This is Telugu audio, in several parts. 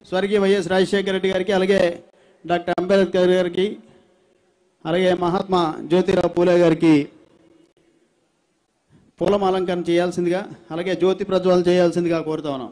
స్వర్గీయ వైఎస్ రాజశేఖర రెడ్డి గారికి అలాగే డాక్టర్ అంబేద్కర్ గారికి అలాగే మహాత్మా జ్యోతిరావు పూలే గారికి పూలం అలంకరణ చేయాల్సిందిగా అలాగే జ్యోతి ప్రజ్వలన చేయాల్సిందిగా కోరుతా ఉన్నాం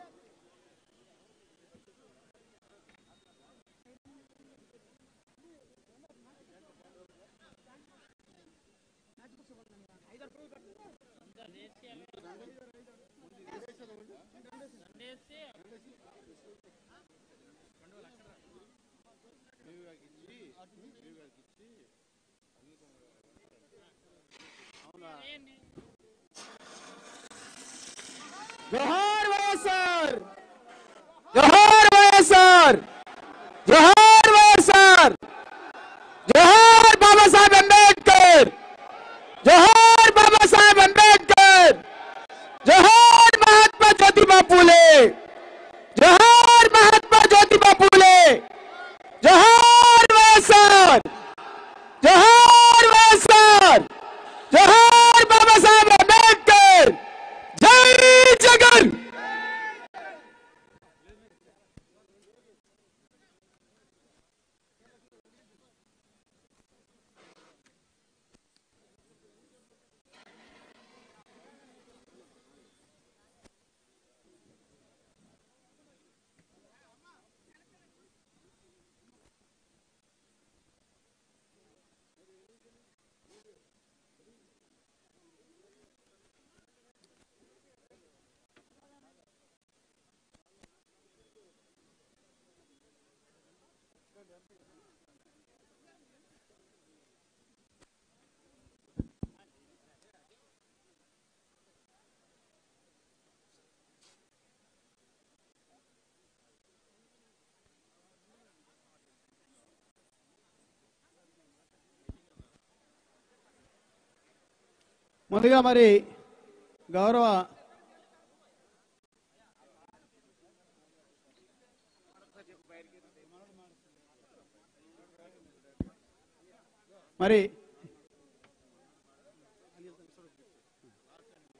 జోహార్ వైఎస్ఆర్ జోహార్ వైఎస్ఆర్ జోహార్ వైఎస్ఆర్ జోహార్ బాబాసాహెబ్ అంబేద్కర్ జోహార్ బాబాసాహెబ్ అంబేద్కర్ జోహార్ మహాత్మా జ్యోతిబా పూలే జోహార్ మహాత్మా జ్యోతిబా పూలే జోహార్ వైఎస్ఆర్ జోహార్ వైఎస్ఆర్ జోహార్ బాబాసాహెబ్ అంబేద్కర్ జై జగన్ ముందుగా మరి గౌరవ మరి